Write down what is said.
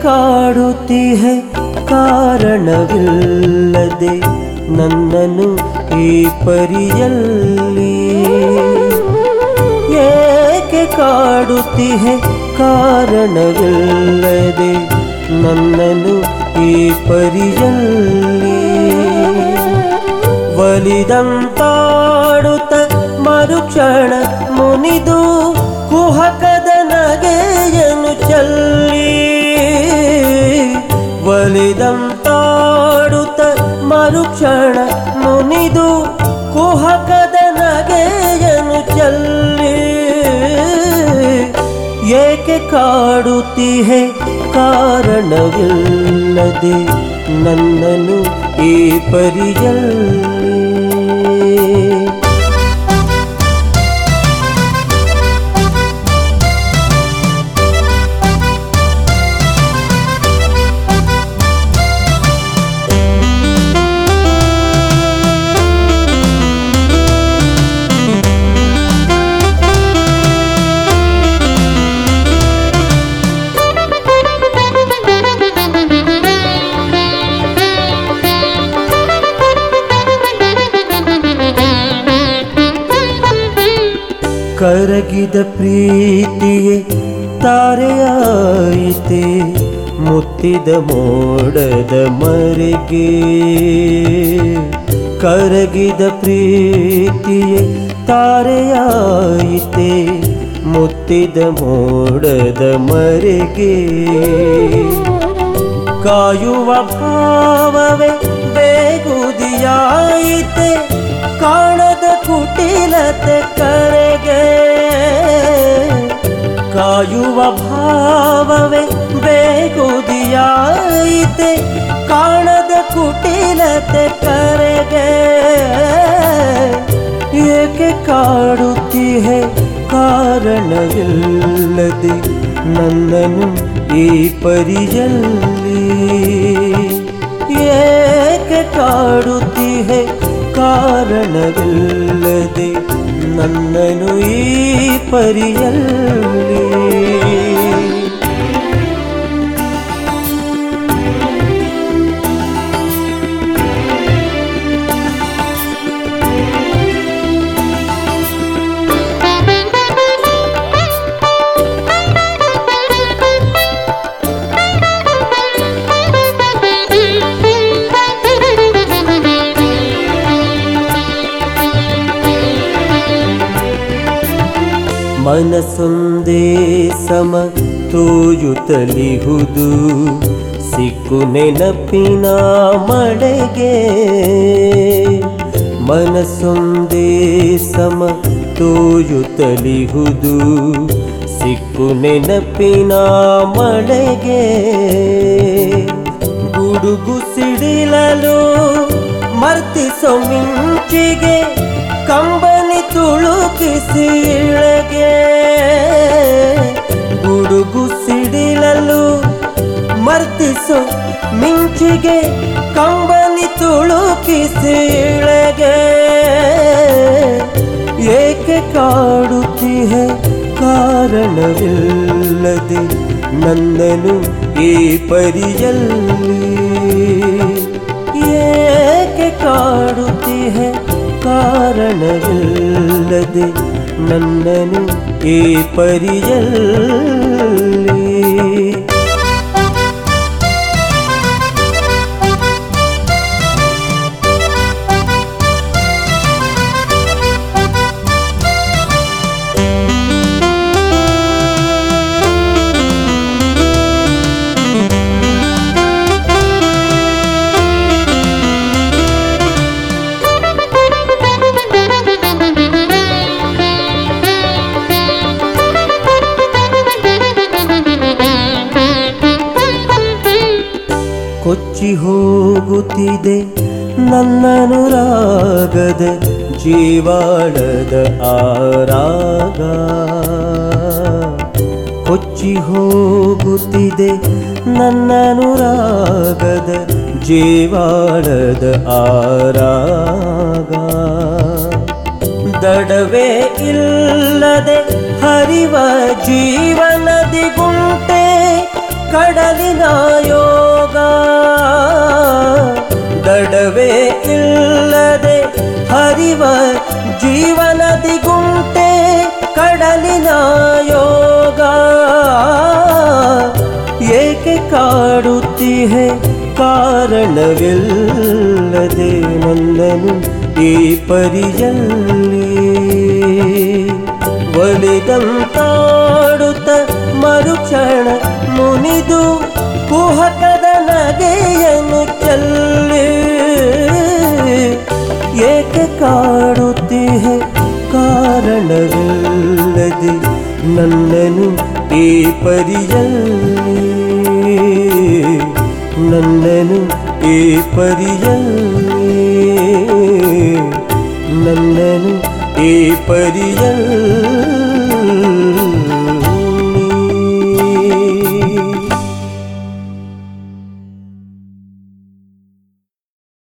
ಕಾಡುತ್ತೀಹೆ ಕಾರಣವಿಲ್ಲದೆ ನನ್ನನ್ನು ಈ ಪರಿಯಲ್ಲಿ ಏಕೆ ಕಾಡುತ್ತೀಹೆ ಕಾರಣವಿಲ್ಲದೆ ನನ್ನನ್ನು ಈ ಪರಿಯಲ್ಲಿ ಒಲಿದಂತಾಡುತ್ತ ಮರುಕ್ಷಣ ಮುನಿದು ಕುಹಕದ ನಗೆಯನು ಚಲ್ಲಿ ಒಲಿದಂತಾಡುತ್ತ ಮರುಕ್ಷಣ ಮುನಿದು ಕುಹಕದ ನಗೆಯನು ಚಲ್ಲಿ ಏಕೆ ಕಾಡುತ್ತೀಹೆ ಕಾರಣವಿಲ್ಲದೆ ನನ್ನನ್ನು ಈ ಪರಿಯಲ್ಲಿ ಕರಗಿದ ಪ್ರೀತಿಯೇ ತಾರೆಯಾಯಿತೆ ಮುತ್ತಿದ ಮೋಡದ ಮರೆಗೆ ಕರಗಿದ ಪ್ರೀತಿಯೇ ತಾರೆಯಾಯಿತೆ ಮುತ್ತಿದ ಮೋಡದ ಮರೆಗೆ ಕಾಯುವ ಭಾವವೇ ಬೇಗುದಿಯಾಯಿತೆ ಕಾಣದ ಕುಟಿಲತೆ ಕರೆಗೆ ಕಾಯುವ ಭಾವವೇ ಬೇಗುದಿಯಾಯಿತೆ ಕಾಣದ ಕುಟಿಲತೆ ಕರೆಗೆ ಏಕೆ ಕಾಡುತ್ತೀಹೆ ಕಾರಣವಿಲ್ಲದೆ ನನ್ನನ್ನು ಈ ಪರಿಯಲ್ಲಿ ಏಕೆ ಕಾಡುತ್ತೀಹೆ ಕಾರಣವಿಲ್ಲದೆ ನನ್ನನು ಈ ಪರಿಯಲ್ಲಿ ಮನಸೊಂದೇ ಸಮ ತೋಯುತ್ತಲಿಹುದು ಸಿಕ್ಕು ನೆನಪಿನ ಮಳೆಗೆ ಮನಸೊಂದೇ ಸಮ ತೋಯುತ್ತಲಿಹುದು ಸಿಕ್ಕು ನೆನಪಿನ ಮಳೆಗೆ ಗುಡುಗು ಸಿಡಿಲಲು ಮರ್ತಿಸೋ ಮಿಂಚಿಗೆ ಕಂಬನಿ ತುಳುಕಿಸಿ ಇಳೆಗೆ ಗುಡುಗು ಸಿಡಿಲಲು ಮರ್ತಿಸೋ ಮಿಂಚಿಗೆ ಕಂಬನಿ ತುಳುಕಿಸಿ ಇಳೆಗೆ ಏಕೆ ಕಾಡುತ್ತೀಹೆ ಕಾರಣವಿಲ್ಲದೆ ನನ್ನನು ಈ ಪರಿಯಲ್ಲಿ ಏಕೆ ಕಾಡುತ್ತೀಹೆ ಕಾರಣವಿಲ್ಲದೆ ನನ್ನನು ಈ ಪರಿಯಲ್ಲಿ ಕೊಚ್ಚಿ ಹೋಗುತ್ತಿದೆ ನನ್ನನುರಾಗದ ಜೀವಾಳದ ಆರಾಗ ಕೊಚ್ಚಿ ಹೋಗುತ್ತಿದೆ ನನ್ನನುರಾಗದ ಜೀವಾಳದ ಆರಾಗ ದಡವೇ ಇಲ್ಲದೆ ಹರಿವ ಜೀವನದಿ ಗುಂಟೆ ಕಡಲಿನ ಯೋಗ ದಡವೇ ಇಲ್ಲದೆ ಹರಿವ ಜೀವನದಿ ಗುಂಟೆ ಕಡಲಿನ ಯೋಗ ಏಕೆ ಕಾಡುತ್ತೀಹೆ ಕಾರಣವಿಲ್ಲದೆ ನನ್ನನು ಈ ಪರಿಯಲ್ಲಿ ಒಲಿದಂತಾಡುತ್ತ ಮರುಕ್ಷಣ ಮುನಿದು ಕುಹಕದ ನಗೆಯನ್ನು ಚೆಲ್ಲಿ ಏಕೆ ಕಾಡುತ್ತೀಹೆ ಕಾರಣವಿಲ್ಲದೆ ನನ್ನನು ಈ ಪರಿಯಲ್ಲಿ ನನ್ನನು ಈ ಪರಿಯಲ್ಲಿ ನನ್ನನು ಈ ಪರಿಯಲ್ಲಿ